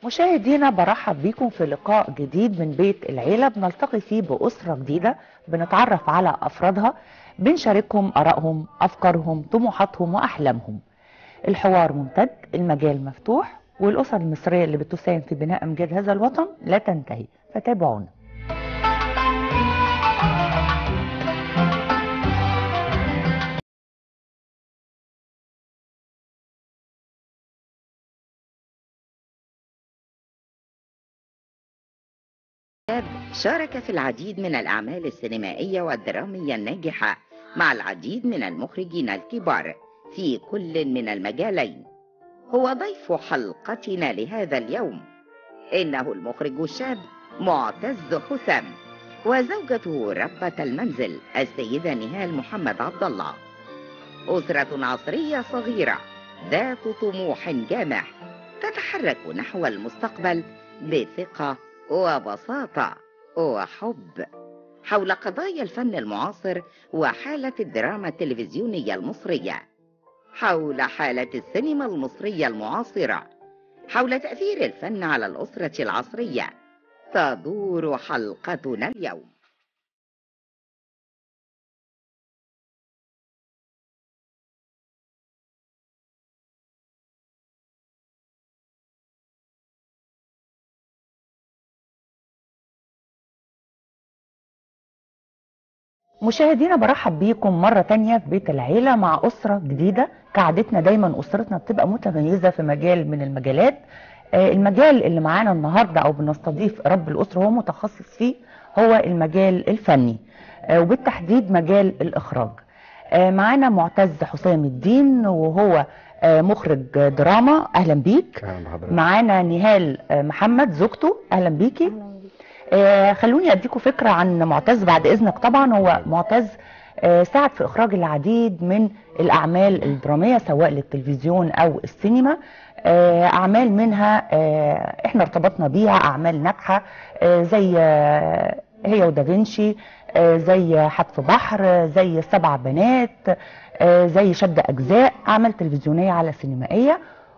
مشاهدينا برحب بيكم في لقاء جديد من بيت العيلة بنلتقي فيه بأسرة جديدة بنتعرف على أفرادها بنشاركهم آرائهم أفكارهم طموحاتهم وأحلامهم الحوار ممتد المجال مفتوح والأسر المصرية اللي بتساهم في بناء أمجاد هذا الوطن لا تنتهي فتابعونا شارك في العديد من الأعمال السينمائية والدرامية الناجحة مع العديد من المخرجين الكبار في كل من المجالين هو ضيف حلقتنا لهذا اليوم إنه المخرج الشاب معتز حسام وزوجته ربة المنزل السيدة نهال محمد عبد الله أسرة عصرية صغيرة ذات طموح جامح تتحرك نحو المستقبل بثقة وبساطة وحب حول قضايا الفن المعاصر وحالة الدراما التلفزيونية المصرية حول حالة السينما المصرية المعاصرة حول تأثير الفن على الأسرة العصرية تدور حلقتنا اليوم مشاهدينا برحب بيكم مرة تانية في بيت العيلة مع أسرة جديدة كعادتنا دايما أسرتنا بتبقى متميزة في مجال من المجالات آه، المجال اللي معانا النهاردة أو بنستضيف رب الأسرة هو متخصص فيه هو المجال الفني آه، وبالتحديد مجال الإخراج آه، معانا معتز حسام الدين وهو آه، مخرج دراما أهلا بيك اهلا بحضرتك معانا نهال آه، محمد زوجته أهلا بيكي آه، خلوني اديكم فكره عن معتز بعد اذنك طبعا هو معتز آه، ساعد في اخراج العديد من الاعمال الدراميه سواء للتلفزيون او السينما آه، اعمال منها آه، احنا ارتبطنا بيها اعمال ناجحه آه، زي آه، هي ودافنشي آه، زي حتف بحر آه، زي سبع بنات آه، زي شد اجزاء اعمال تلفزيونيه على سينمائيه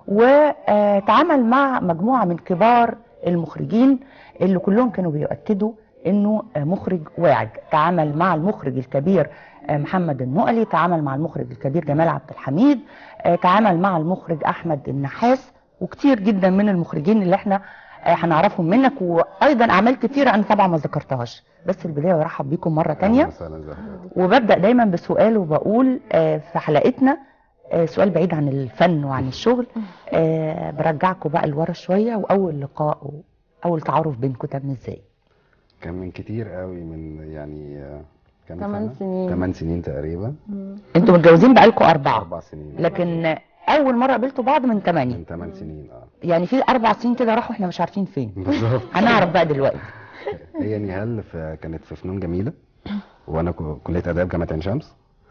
وتعامل مع مجموعه من كبار المخرجين اللي كلهم كانوا بيؤكدوا انه مخرج واعد تعامل مع المخرج الكبير محمد النقلي تعامل مع المخرج الكبير جمال عبد الحميد تعامل مع المخرج احمد النحاس وكتير جدا من المخرجين اللي احنا هنعرفهم منك وايضا اعمال كتير انا طبعا ما ذكرتهاش بس في البدايه برحب بيكم مره تانية أهلاً وسهلاً ازي حضرتك؟ وببدا دايما بسؤال وبقول آه، في حلقتنا آه، سؤال بعيد عن الفن وعن الشغل آه، برجعكم بقى لورا شويه واول لقاء واول تعارف بينكم تم ازاي كان من كتير قوي من يعني آه، كام تمن سنة؟ سنين. 8 سنين تقريبا انتوا متجوزين بقالكم اربعه اربع سنين لكن اول مره قابلتوا بعض من ثمانية من 8 سنين اه يعني في اربع سنين كده راحوا احنا مش عارفين فين بالظبط هنعرف بقى دلوقتي هي نهال في كانت في فنون جميله وانا ك- كليه اداب جامعه عين شمس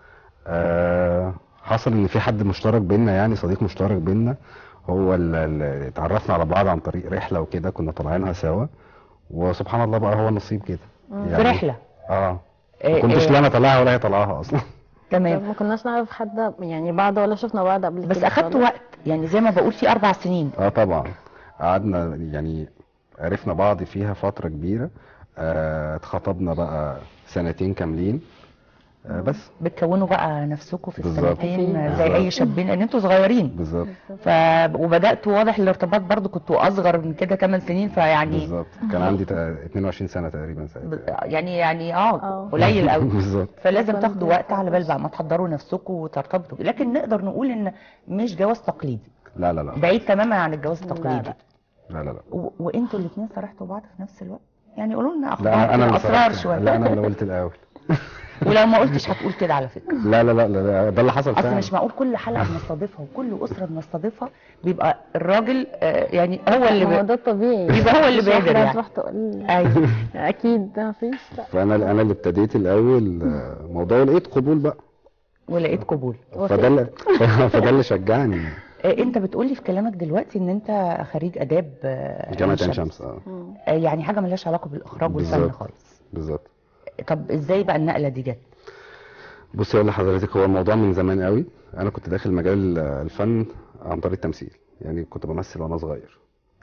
آه حصل ان في حد مشترك بينا يعني صديق مشترك بينا هو اللي اتعرفنا على بعض عن طريق رحله وكده كنا طالعينها سوا وسبحان الله بقى هو النصيب كده في رحله اه آه، ما كنتش آه، لا انا طالعها ولا هي طالعاها اصلا تمام ما كناش نعرف حد يعني بعض ولا شفنا بعض قبل بس كده اخدتوا خالص. وقت يعني زي ما بقول في اربع سنين اه طبعا قعدنا يعني عرفنا بعض فيها فترة كبيرة آه، اتخطبنا بقى سنتين كاملين آه، بس بتكونوا بقى نفسكم في بالظبط. السنتين زي بالظبط. اي شابين ان انتوا صغيرين بالظبط ف وبداتوا واضح الارتباط برضو كنتوا اصغر من كده 8 سنين فيعني بالظبط كان عندي تق- 22 سنة تقريبا ب- ساعتها يعني يعني اه آه. قليل قوي بالظبط فلازم كنت تاخدوا وقت على بال بتخلص. بقى ما تحضروا نفسكم وترتبطوا لكن نقدر نقول ان مش جواز تقليدي لا لا لا بعيد تماما عن الجواز لا، التقليدي لا لا لا و... وانتوا الاثنين صرحتوا بعض في نفس الوقت يعني قولوا لنا لا اخبار انا انا اللي اسرار صرحت. شويه لا انا اللي قلت الاول ولو ما قلتش هتقول كده على فكره لا لا لا لا لا، ده اللي حصل اصل فعلا مش معقول كل حلقه بنستضيفها وكل اسره بنستضيفها بيبقى الراجل آه، يعني هو اللي ما هو ب... ده الطبيعي يبقى هو اللي مش واحدة بادر يعني. تروح تقول ايوه اكيد ما فيش لا فانا انا اللي ابتديت الاول آه، موضوع لقيت قبول بقى ولقيت قبول فده اللي فده اللي شجعني آه، انت بتقولي في كلامك دلوقتي ان انت خريج اداب آه، جامعة عين عين شمس اه مم. آه، يعني حاجه ملهاش علاقه بالاخراج والفن بالظبط. خالص بالظبط طب ازاي بقى النقله دي جت بصي اقول لحضرتك هو الموضوع من زمان قوي انا كنت داخل مجال الفن عن طريق التمثيل يعني كنت بمثل وانا صغير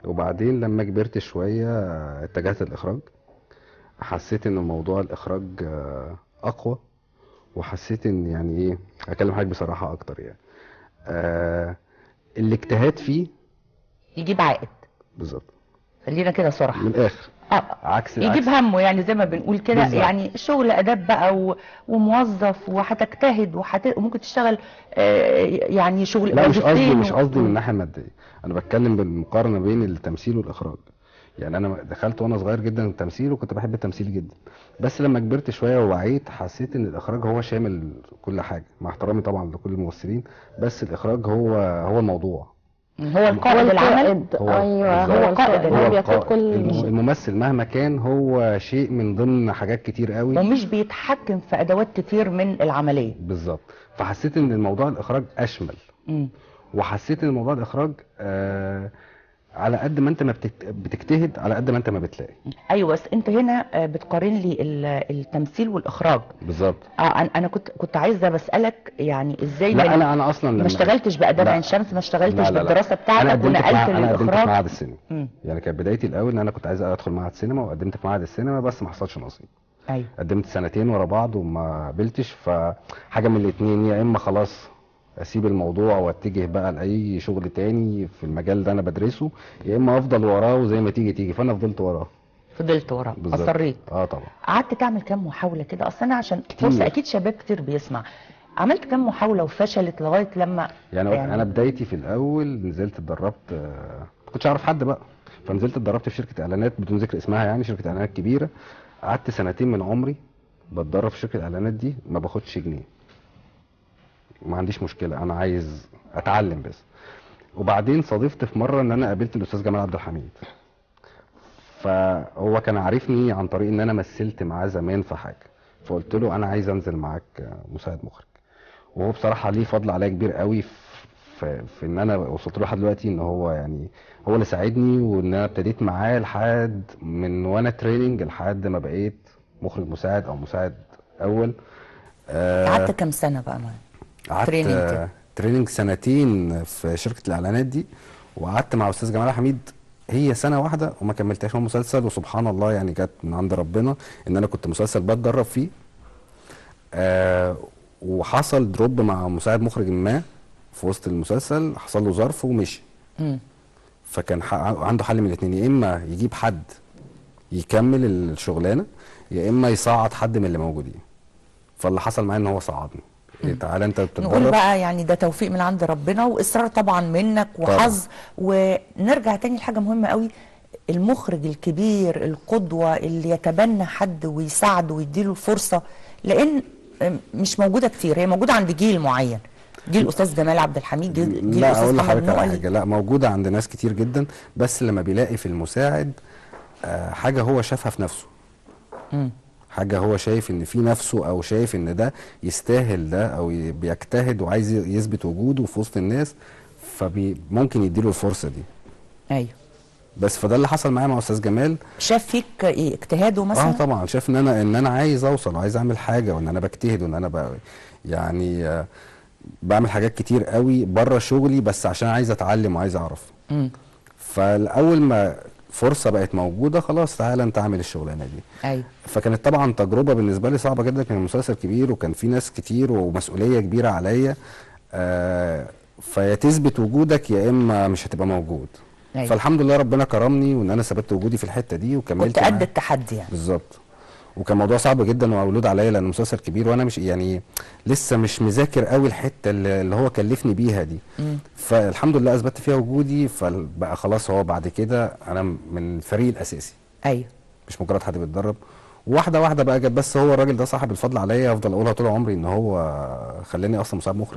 وبعدين لما كبرت شوية آه، اتجهت للإخراج حسيت إن موضوع الإخراج آه، أقوى وحسيت إن يعني إيه هكلم حضرتك بصراحة أكتر يعني آه الاجتهاد فيه يجيب عائد بالظبط خلينا كده صراحه من الآخر آه. عكس يجيب العكس همه يعني زي ما بنقول كده بالظبط. يعني شغل اداب بقى و... وموظف وهتجتهد وحت... وممكن تشتغل آه، يعني شغل لا مش قصدي وظيفتين مش و- قصدي من الناحيه الماديه انا بتكلم بالمقارنه بين التمثيل والاخراج يعني انا دخلت وانا صغير جدا التمثيل وكنت بحب التمثيل جدا بس لما كبرت شويه ووعيت حسيت ان الاخراج هو شامل كل حاجه مع احترامي طبعا لكل الممثلين بس الاخراج هو هو الموضوع هو القائد العمل هو- ايوه بالظبط. هو قائد هو هو هو بيقود القائد. كل الم- شيء الممثل مهما كان هو شيء من ضمن حاجات كتير قوي ومش بيتحكم في ادوات كتير من العمليه بالظبط فحسيت ان الموضوع الاخراج اشمل مم. وحسيت ان موضوع الاخراج آه على قد ما انت ما بتت- بتجتهد على قد ما انت ما بتلاقي ايوه بس انت هنا آه، بتقارن لي ال- التمثيل والاخراج بالظبط اه انا أنا كنت كنت عايزه بسالك يعني ازاي لا من- انا انا اصلا ما لما اشتغلتش باداب لا. عين شمس ما اشتغلتش لا، لا، لا. بالدراسه انا بتاعتك قدمت في ونقلت مع- انا قدمت في للاخراج معهد السينما مم. يعني كانت بدايتي الاول ان انا كنت عايز ادخل معهد سينما وقدمت في معهد السينما بس ما حصلش نصيب ايوه قدمت سنتين ورا بعض وما قبلتش فحاجه من الاتنين يا اما خلاص اسيب الموضوع واتجه بقى لاي شغل تاني في المجال ده انا بدرسه يا اما افضل وراه وزي ما تيجي تيجي فانا فضلت وراه فضلت ورا بالظبط اصريت اه طبعا قعدت تعمل كام محاوله كده اصل انا عشان كتير. فرصه اكيد شباب كتير بيسمع عملت كام محاوله وفشلت لغايه لما يعني, يعني- انا بدايتي في الاول نزلت اتدربت آه، ما كنتش اعرف حد بقى فنزلت اتدربت في شركه اعلانات بدون ذكر اسمها يعني شركه اعلانات كبيره قعدت سنتين من عمري بتدرب في شركه الاعلانات دي ما باخدش جنيه ما عنديش مشكله انا عايز اتعلم بس وبعدين صادفت في مره ان انا قابلت الاستاذ جمال عبد الحميد فهو كان عارفني عن طريق ان انا مثلت معاه زمان في حاجه فقلت له انا عايز انزل معاك آه، مساعد مخرج وهو بصراحه ليه فضل عليا كبير قوي في, في, في ان انا وصلت له لحد دلوقتي ان هو يعني هو اللي ساعدني وان انا ابتديت معاه لحد من وانا تريننج لحد ما بقيت مخرج مساعد او مساعد اول آه، قعدت كام سنه بقى معاه قعدت تريننج آه، كده. تريننج سنتين في شركه الاعلانات دي وقعدت مع استاذ جمال حميد هي سنه واحده وما كملتهاش هو مسلسل وسبحان الله يعني جت من عند ربنا ان انا كنت مسلسل بتدرب فيه آه وحصل دروب مع مساعد مخرج ما في وسط المسلسل حصل له ظرف ومشي مم. فكان ح- عنده حل من الاثنين يا اما يجيب حد يكمل الشغلانه يا اما يصعد حد من اللي موجودين فاللي حصل معايا ان هو صعدني إيه تعالى انت نقول بتتدرب بقى يعني ده توفيق من عند ربنا واصرار طبعا منك وحظ ونرجع تاني لحاجه مهمه قوي المخرج الكبير القدوه اللي يتبنى حد ويساعده ويديله الفرصه لان مش موجوده كتير هي موجوده عند جيل معين جيل الاستاذ جمال عبد الحميد جيل جيل لا الاستاذ اقول محمد لحضرتك على نقلي حاجه لا موجوده عند ناس كتير جدا بس لما بيلاقي في المساعد آه، حاجه هو شافها في نفسه مم. حاجه هو شايف ان في نفسه او شايف ان ده يستاهل ده او ي- بيجتهد وعايز ي- يثبت وجوده في وسط الناس فممكن يديله الفرصه دي ايوه بس فده اللي حصل معايا مع استاذ جمال شاف فيك ايه اجتهاده مثلا اه طبعا شايف ان انا ان انا عايز اوصل وعايز اعمل حاجه وان انا بجتهد وان انا ب... يعني آه، بعمل حاجات كتير قوي بره شغلي بس عشان عايز اتعلم وعايز اعرف مم. فالاول ما فرصه بقت موجوده خلاص تعالى انت اعمل الشغلانه دي ايوه فكانت طبعا تجربه بالنسبه لي صعبه جدا كان المسلسل كبير وكان في ناس كتير ومسؤوليه كبيره عليا آه فيا تثبت وجودك يا اما مش هتبقى موجود أيوة. فالحمد لله ربنا كرمني وان انا ثبت وجودي في الحته دي وكملت كنت قد معاه. التحدي يعني بالظبط وكان موضوع صعب جدا ومولود عليا لان مسلسل كبير وانا مش يعني لسه مش مذاكر قوي الحته اللي اللي هو كلفني بيها دي مم. فالحمد لله اثبتت فيها وجودي فبقى خلاص هو بعد كده انا من الفريق الاساسي ايوه مش مجرد حد بيتدرب واحده واحده بقى جت بس هو الراجل ده صاحب الفضل عليا افضل اقولها طول عمري ان هو خلاني اصلا مساعد مخرج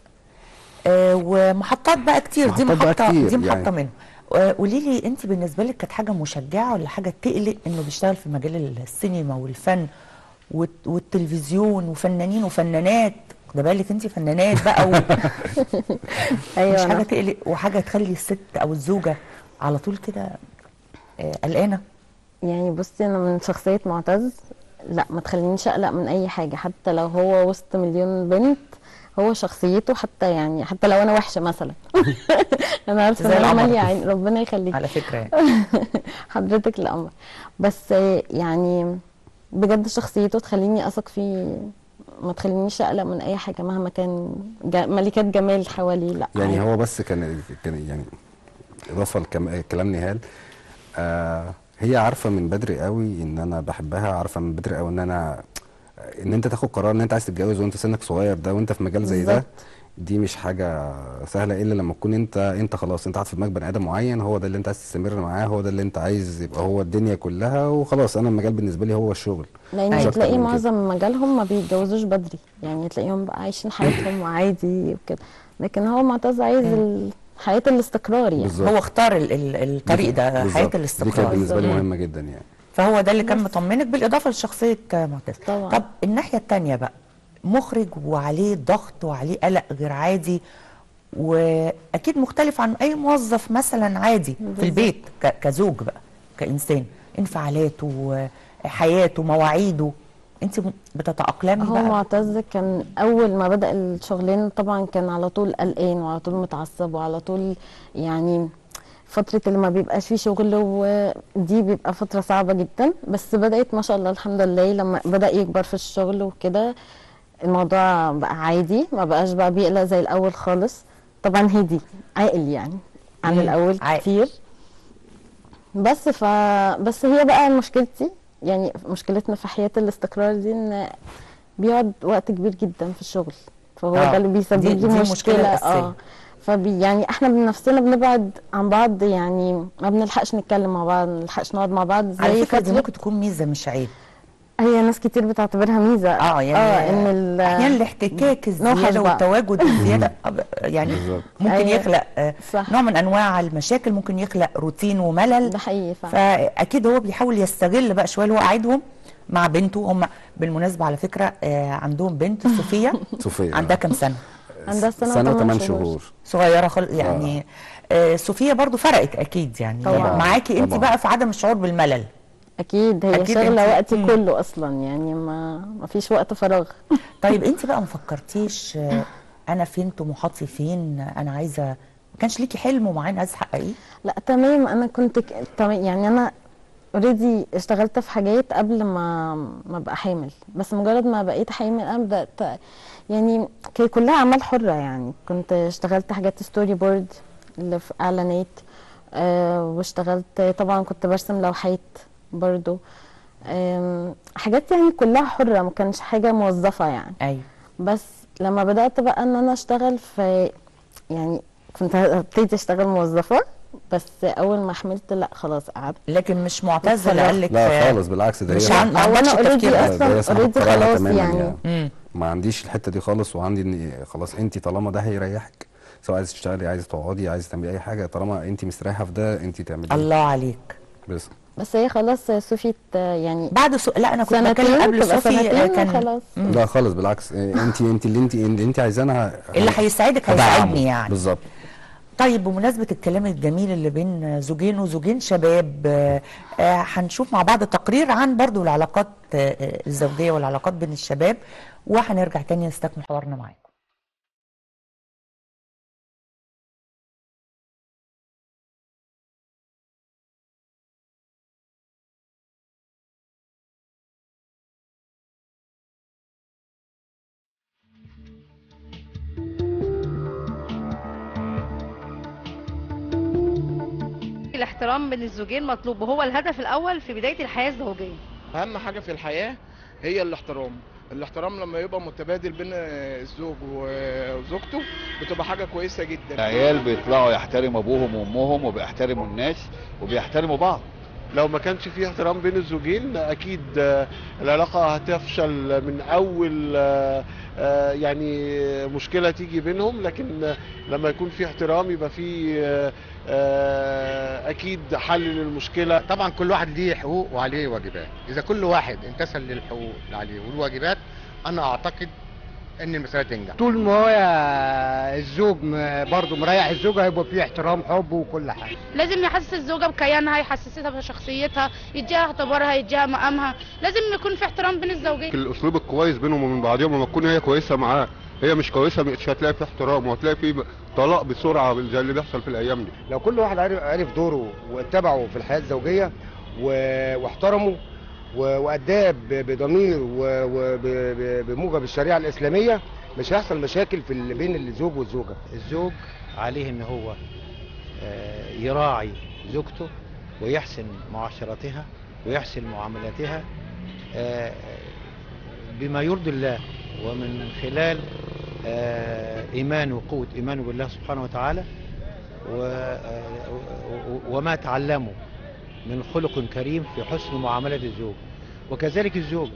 آه ومحطات بقى كتير دي محطات بقى محطه كتير دي محطه يعني. منهم آه قولي لي انت بالنسبه لك كانت حاجه مشجعه ولا حاجه تقلق انه بيشتغل في مجال السينما والفن والت- والتلفزيون وفنانين وفنانات ده بالك انت فنانات بقى و... ايوه مش حاجه أنا تقلق وحاجه تخلي الست او الزوجه على طول كده آه، قلقانه يعني بصي انا من شخصيه معتز لا ما تخلينيش اقلق من اي حاجه حتى لو هو وسط مليون بنت هو شخصيته حتى يعني حتى لو انا وحشه مثلا انا عارفه زي ان انا القمر. ماليه عين ربنا يخليك على فكره يعني. حضرتك القمر بس يعني بجد شخصيته تخليني اثق فيه ما تخلينيش اقلق من اي حاجه مهما كان جا ملكات جمال حواليه لا يعني عادي. هو بس كان كان يعني اضافه لكلام نهال آه هي عارفه من بدري قوي ان انا بحبها عارفه من بدري قوي ان انا ان انت تاخد قرار ان انت عايز تتجوز وانت سنك صغير ده وانت في مجال زي ده بالظبط. دي مش حاجه سهله الا لما تكون انت انت خلاص انت قاعد في دماغ بني ادم معين هو ده اللي انت عايز تستمر معاه هو ده اللي انت عايز يبقى هو الدنيا كلها وخلاص انا المجال بالنسبه لي هو الشغل لان مش أكتر تلاقي من كده. معظم مجالهم ما بيتجوزوش بدري يعني تلاقيهم بقى عايشين حياتهم وعادي وكده لكن هو معتز عايز ال- حياه الاستقرار يعني بالظبط. هو اختار ال- ال- الطريق ده بالظبط. حياه دي كانت الاستقرار بالنسبه لي مم. مهمه جدا يعني فهو ده اللي كان بس. مطمنك بالاضافه لشخصيه معتز طبعا. طب الناحيه الثانيه بقى مخرج وعليه ضغط وعليه قلق غير عادي واكيد مختلف عن اي موظف مثلا عادي في بالظبط. البيت ك- كزوج بقى كانسان انفعالاته حياته مواعيده انت بتتاقلمي هو بقى معتز كان اول ما بدا الشغلانه طبعا كان على طول قلقان وعلى طول متعصب وعلى طول يعني فترة اللي ما بيبقاش فيه شغل ودي بيبقى فترة صعبة جدا بس بدأت ما شاء الله الحمد لله لما بدأ يكبر في الشغل وكده الموضوع بقى عادي ما بقاش بقى بيقلق زي الأول خالص طبعا هدي عاقل يعني عن مم، الأول عاقل. كتير بس ف بس هي بقى مشكلتي يعني مشكلتنا في حياة الاستقرار دي ان بيقعد وقت كبير جدا في الشغل فهو آه، ده اللي بيسبب دي- لي دي المشكلة مشكلة الأساسية. اه فبي يعني احنا بنفسنا بنبعد عن بعض يعني ما بنلحقش نتكلم مع بعض ما بنلحقش نقعد مع بعض زي على فكره دي فترة- ممكن تكون ميزه مش عيب هي ناس كتير بتعتبرها ميزة اه يعني اه ان ال- احيانا الاحتكاك الزياده نوحش بقى. والتواجد الزياده أب- يعني بالظبط. ممكن أيوة. يخلق آه، صح. نوع من انواع المشاكل ممكن يخلق روتين وملل ده حقيقي فعلا فاكيد هو بيحاول يستغل بقى شويه اللي هو قاعدهم مع بنته هم بالمناسبه على فكره آه، عندهم بنت صوفيا صوفيا عندها كام سنه عندها سنة سنه وثمان وثمان شهور. شهور صغيره خل... يعني آه. صوفيا برضو فرقت اكيد يعني طبعاً. معاكي انت طبعاً. بقى في عدم الشعور بالملل اكيد هي أكيد شغلة أنت- وقتي مم. كله اصلا يعني ما ما فيش وقت فراغ طيب انت بقى ما فكرتيش آه، انا فين طموحاتي فين انا عايزه ما كانش ليكي حلم معين عايزه تحققيه لا تمام انا كنت ك... تمام يعني انا اوريدي اشتغلت في حاجات قبل ما ما ابقى حامل بس مجرد ما بقيت حامل انا بدات يعني كانت كلها اعمال حره يعني كنت اشتغلت حاجات ستوري بورد اللي في اعلانات آه واشتغلت طبعا كنت برسم لوحات برضو آم، حاجات يعني كلها حره ما كانش حاجه موظفه يعني ايوه بس لما بدأت بقى ان انا اشتغل في يعني كنت ابتدي اشتغل موظفة بس اول ما حملت لا خلاص قعدت لكن مش معتزه اتفرجت. اللي قال لك لا خالص بالعكس ده مش هي عن- ما او عندكش انا التفكير اوريدي ده. ده هي اصلا صاحبة اوريدي قرارها خلاص تماماً يعني مم. ما عنديش الحته دي خالص وعندي ان خلاص انت طالما ده هيريحك سواء عايزه تشتغلي عايزه تقعدي عايزه تعملي اي حاجه طالما انت مستريحه في ده انت تعملي الله عليك بس بس هي خلاص صوفي ت- يعني بعد سو... لا انا كنت سنتين بتكلم قبل تبقى صوفي آه، سنتين كان وخلاص مم. لا خالص بالعكس انت انت اللي انت اللي انت عايزاه انا ه- اللي هيساعدك هدعمه. هيساعدني يعني بالظبط طيب بمناسبة الكلام الجميل اللي بين زوجين وزوجين شباب آه، آه، هنشوف مع بعض تقرير عن برضو العلاقات آه، آه، الزوجية والعلاقات بين الشباب وهنرجع تاني نستكمل حوارنا معاكم الاحترام بين الزوجين مطلوب وهو الهدف الاول في بدايه الحياه الزوجيه اهم حاجه في الحياه هي الاحترام الاحترام لما يبقى متبادل بين الزوج وزوجته بتبقى حاجه كويسه جدا العيال بيطلعوا يحترموا ابوهم وامهم وبيحترموا الناس وبيحترموا بعض لو ما كانش في احترام بين الزوجين اكيد آه، العلاقه هتفشل من اول آه، آه، يعني مشكله تيجي بينهم لكن آه، لما يكون في احترام يبقى في آه، آه، اكيد حل للمشكله طبعا كل واحد ليه حقوق وعليه واجبات اذا كل واحد امتثل للحقوق اللي عليه والواجبات انا اعتقد ان المساله تنجح طول ما هو الزوج م- برضه مريح الزوجه هيبقى فيه احترام حب وكل حاجه لازم يحسس الزوجة بكيانها يحسسها بشخصيتها يديها اعتبارها يديها مقامها لازم يكون في احترام بين الزوجين الاسلوب الكويس بينهم وبين بعضهم لما تكون هي كويسه معاه هي مش كويسه مش هتلاقي في احترام وهتلاقي في طلاق بسرعه زي اللي بيحصل في الايام دي لو كل واحد عرف عرف دوره واتبعه في الحياه الزوجيه و- واحترمه و- واداه ب- بضمير وبموجب الشريعه الاسلاميه مش هيحصل مشاكل في ال- بين الزوج والزوجه الزوج عليه ان هو آه، يراعي زوجته ويحسن معاشرتها ويحسن معاملتها آه، بما يرضي الله ومن خلال آه، ايمانه وقوه ايمانه بالله سبحانه وتعالى و- آه، و- وما تعلمه من خلق كريم في حسن معامله الزوج وكذلك الزوج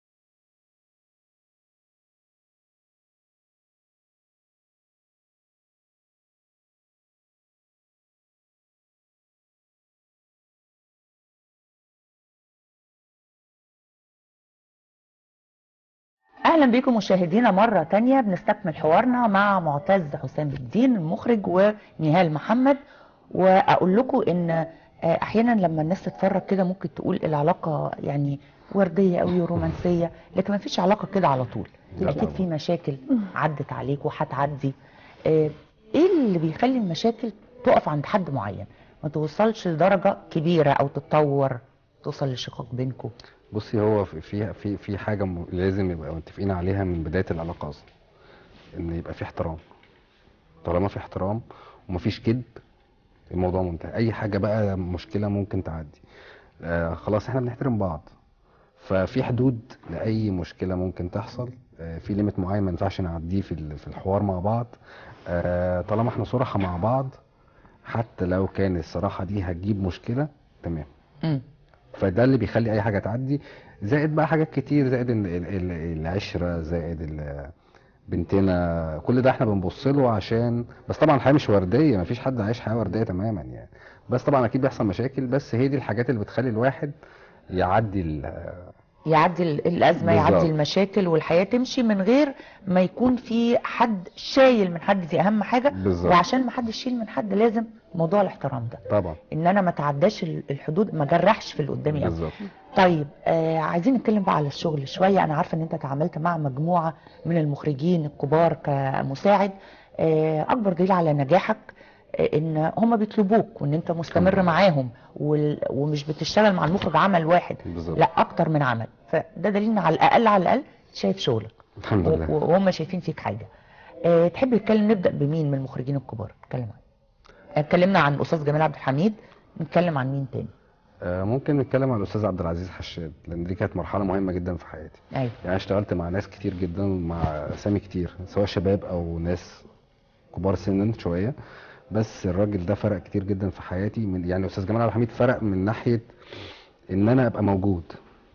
اهلا بكم مشاهدينا مره تانية بنستكمل حوارنا مع معتز حسام الدين المخرج ونهال محمد واقول لكم ان آه، احيانا لما الناس تتفرج كده ممكن تقول العلاقه يعني ورديه قوي ورومانسيه لكن ما فيش علاقه كده على طول لا اكيد طبعا. في مشاكل عدت عليك وهتعدي آه، ايه اللي بيخلي المشاكل تقف عند حد معين ما توصلش لدرجه كبيره او تتطور توصل لشقاق بينكم بصي هو في في في, في حاجه م- لازم يبقى متفقين عليها من بدايه العلاقه اصلا ان يبقى في احترام طالما في احترام ومفيش كذب الموضوع منتهي اي حاجه بقى مشكله ممكن تعدي آه خلاص احنا بنحترم بعض ففي حدود لاي مشكله ممكن تحصل آه في ليميت معين ما ينفعش نعديه في ال- في الحوار مع بعض آه طالما احنا صراحه مع بعض حتى لو كان الصراحه دي هتجيب مشكله تمام مم. فده اللي بيخلي اي حاجه تعدي زائد بقى حاجات كتير زائد ال- ال- ال- العشره زائد ال- بنتنا كل ده احنا بنبص له عشان بس طبعا الحياه مش ورديه مفيش حد عايش حياه ورديه تماما يعني بس طبعا اكيد بيحصل مشاكل بس هي دي الحاجات اللي بتخلي الواحد يعدي ال- يعدي ال- الازمه بالظبط. يعدي المشاكل والحياه تمشي من غير ما يكون في حد شايل من حد دي اهم حاجه بالظبط. وعشان ما حد يشيل من حد لازم موضوع الاحترام ده طبعا ان انا ما تعداش ال- الحدود ما جرحش في اللي قدامي أوي. بالظبط طيب آه عايزين نتكلم بقى على الشغل شويه انا عارفه ان انت تعاملت مع مجموعه من المخرجين الكبار كمساعد آه اكبر دليل على نجاحك آه ان هم بيطلبوك وان انت مستمر معاهم وال- ومش بتشتغل مع المخرج عمل واحد بالظبط. لا اكتر من عمل فده دليل ان على الاقل على الاقل شايف شغلك الحمد و- لله وهم شايفين فيك حاجه أه تحب نتكلم نبدا بمين من المخرجين الكبار اتكلم عن اتكلمنا عن الاستاذ جمال عبد الحميد نتكلم عن مين تاني آه، ممكن نتكلم عن الاستاذ عبد العزيز حشاد لان دي كانت مرحله مهمه جدا في حياتي ايوه يعني اشتغلت مع ناس كتير جدا مع اسامي كتير سواء شباب او ناس كبار سنا شويه بس الراجل ده فرق كتير جدا في حياتي من يعني الاستاذ جمال عبد الحميد فرق من ناحيه ان انا ابقى موجود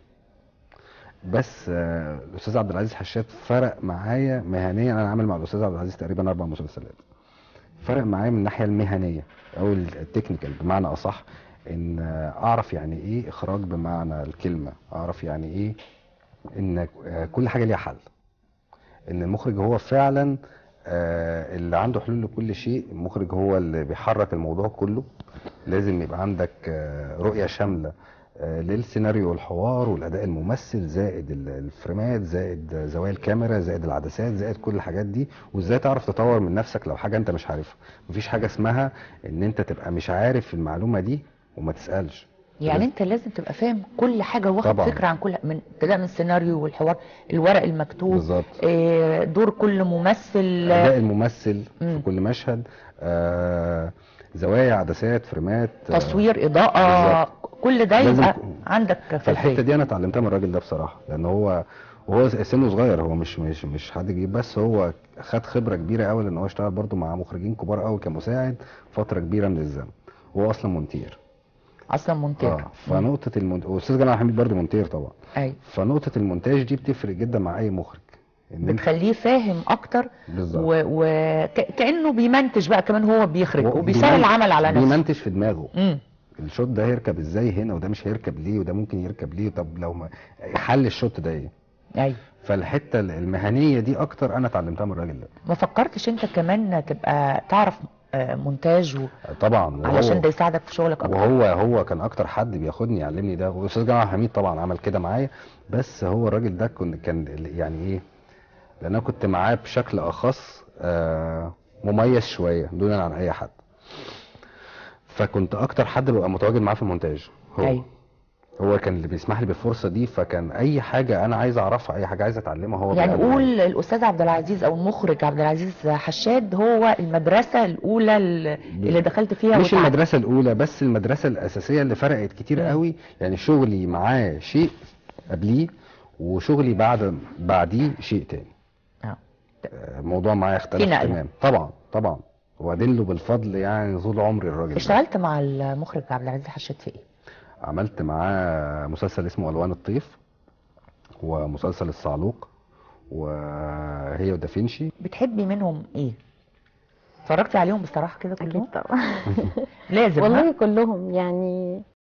بس آه، الاستاذ عبد العزيز حشاد فرق معايا مهنيا انا عامل مع الاستاذ عبد العزيز تقريبا اربع مسلسلات فرق معايا من الناحيه المهنيه او التكنيكال بمعنى اصح ان آه، اعرف يعني ايه اخراج بمعنى الكلمه اعرف يعني ايه ان آه، كل حاجه ليها حل ان المخرج هو فعلا آه، اللي عنده حلول لكل شيء المخرج هو اللي بيحرك الموضوع كله لازم يبقى عندك آه، رؤية شاملة آه، للسيناريو والحوار والاداء الممثل زائد ال- الفريمات زائد آه، زوايا الكاميرا زائد العدسات زائد كل الحاجات دي وازاي تعرف تطور من نفسك لو حاجة انت مش عارفها مفيش حاجة اسمها ان انت تبقى مش عارف المعلومة دي وما تسألش يعني انت لازم تبقى فاهم كل حاجه واخد طبعاً. فكره عن كل من ابتداء من السيناريو والحوار الورق المكتوب بالظبط. آه، دور كل ممثل اداء الممثل مم. في كل مشهد آه، زوايا عدسات فريمات آه، تصوير اضاءه بالظبط. كل ده لازم يبقى يكون- عندك فالحته خلفيه دي انا اتعلمتها من الراجل ده بصراحه لان هو وهو سنه صغير هو مش مش مش حد كبير بس هو خد خبره كبيره قوي لان هو اشتغل برضو مع مخرجين كبار قوي كمساعد فتره كبيره من الزمن وهو اصلا مونتير اصلا مونتير اه فنقطه المونتاج واستاذ جمال حميد برضو مونتير طبعا ايوه فنقطه المونتاج دي بتفرق جدا مع اي مخرج ان انت بتخليه فاهم اكتر بالظبط وكانه بيمنتج بقى كمان هو بيخرج هو وبيسهل بيمن- العمل على نفسه بيمنتج في دماغه امم الشوت ده هيركب ازاي هنا وده مش هيركب ليه وده ممكن يركب ليه طب لو ما حل الشوت ده ايه ايوه فالحته المهنيه دي اكتر انا اتعلمتها من الراجل ده ما فكرتش انت كمان تبقى تعرف آه، مونتاج و... طبعا وهو- علشان ده يساعدك في شغلك اكتر وهو هو كان اكتر حد بياخدني يعلمني ده والاستاذ جمال حميد طبعا عمل كده معايا بس هو الراجل ده كن كان يعني ايه لان انا كنت معاه بشكل اخص آه، مميز شويه دونا عن اي حد فكنت اكتر حد ببقى متواجد معاه في المونتاج هو أيوة. هو كان اللي بيسمح لي بالفرصه دي فكان اي حاجه انا عايز اعرفها اي حاجه عايز اتعلمها هو يعني بيعملها. قول الاستاذ عبد العزيز او المخرج عبد العزيز حشاد هو المدرسه الاولى اللي اللي دخلت فيها مش وتعلمت. المدرسه الاولى بس المدرسه الاساسيه اللي فرقت كتير قوي يعني شغلي معاه شيء قبليه وشغلي بعد بعديه شيء تاني آه. الموضوع معايا اختلف في نقلة. تمام طبعا طبعا وبعدين له بالفضل يعني طول عمري الراجل ده. اشتغلت مع المخرج عبد العزيز حشاد في ايه؟ عملت معاه مسلسل اسمه الوان الطيف ومسلسل الصعلوق وهي ودافنشي بتحبي منهم ايه؟ اتفرجتي عليهم بصراحه كده كلهم؟ طبعا لازم ها؟ والله كلهم يعني